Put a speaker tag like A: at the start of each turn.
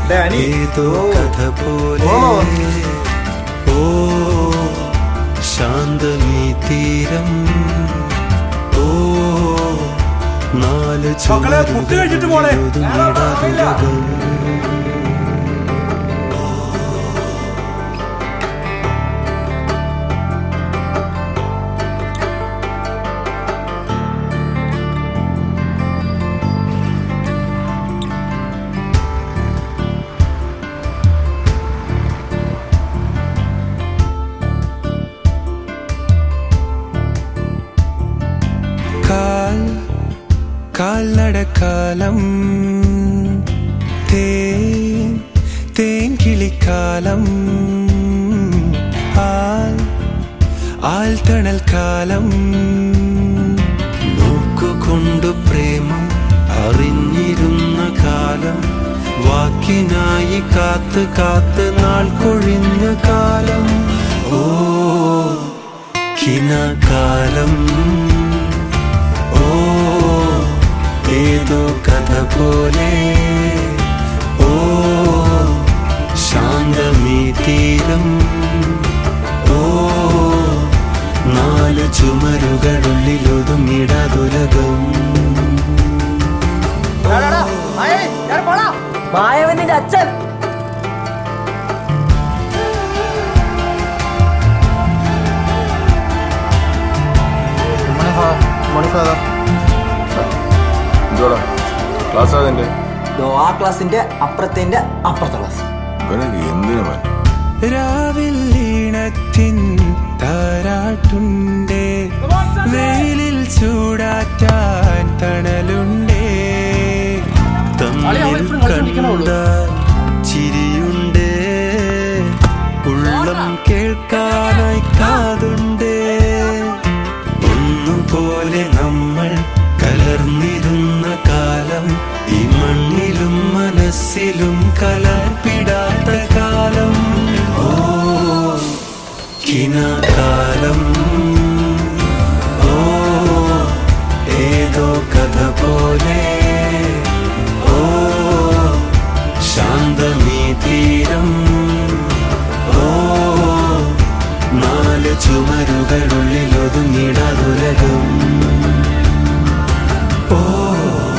A: Dani.
B: ഏതോ
A: ഓ.
B: കഥ പോലെ
A: ഓ.
B: ഓ ശാന്തമീ തീരം ഓ നാല്
A: മക്കളെ, പുട്ട് കഴിച്ചിട്ട് പോണേ. വേറെ ആളില്ല.
B: ചുമരുകളിലൊതുങ്ങിടാതുലകം. കാൽ കാൽനടക്കാലം തേൻ തേൻ കിളിക്കാലം ആൽ ആൽത്തണൽ കാലം നോക്കുകൊണ്ടു പ്രേമം അറിഞ്ഞിരുന്ന കാലം വാക്കിനായി കാത്ത് കാത്ത് നാൾ കൊഴിഞ്ഞ കാലം ഓ കിനകാലം ഓ ഏതോ കഥ പോലെ ഓ ശാന്തമീ തീരം ഓ നാല് ചുമരുകളുള്ളിലൊതുങ്ങിടാതുലകം
C: മായവന്റെ അച്ഛൻ
D: എന്തുവാടാ ക്ലാസ് അതിന്റെ
C: ദോ ആ ക്ലാസിന്റെ അപ്പുറത്തിന്റെ അപ്പുറത്തെ ക്ലാസ്
D: ഇവനൊക്കെ എന്തിനു മാൻ
B: രാവിൽ ഈണത്തിൻ താരാട്ടുണ്ടേ വെയിലിൽ ചൂടാറ്റാൻ തണലുണ്ടേ തമ്മിൽ കണ്ടാൽ ചിരിയുണ്ടേ ഉള്ളം കേൾക്കാനായി കാതുണ്ടേ ഒന്നുപോലെ നമ്മൾ കലർന്നിരുന്ന കാലം ഈ മണ്ണിലും മനസ്സിലും കലർപ്പിടാത്ത കാലം ഓ കിനാകാലം ഓ ഏതോ കഥ പോലെ ഓ ശാന്തമീ തീരം ഓ നാല് ചുമരുകളുള്ളിൽ ഒതുങ്ങിടാതുലകം ഓ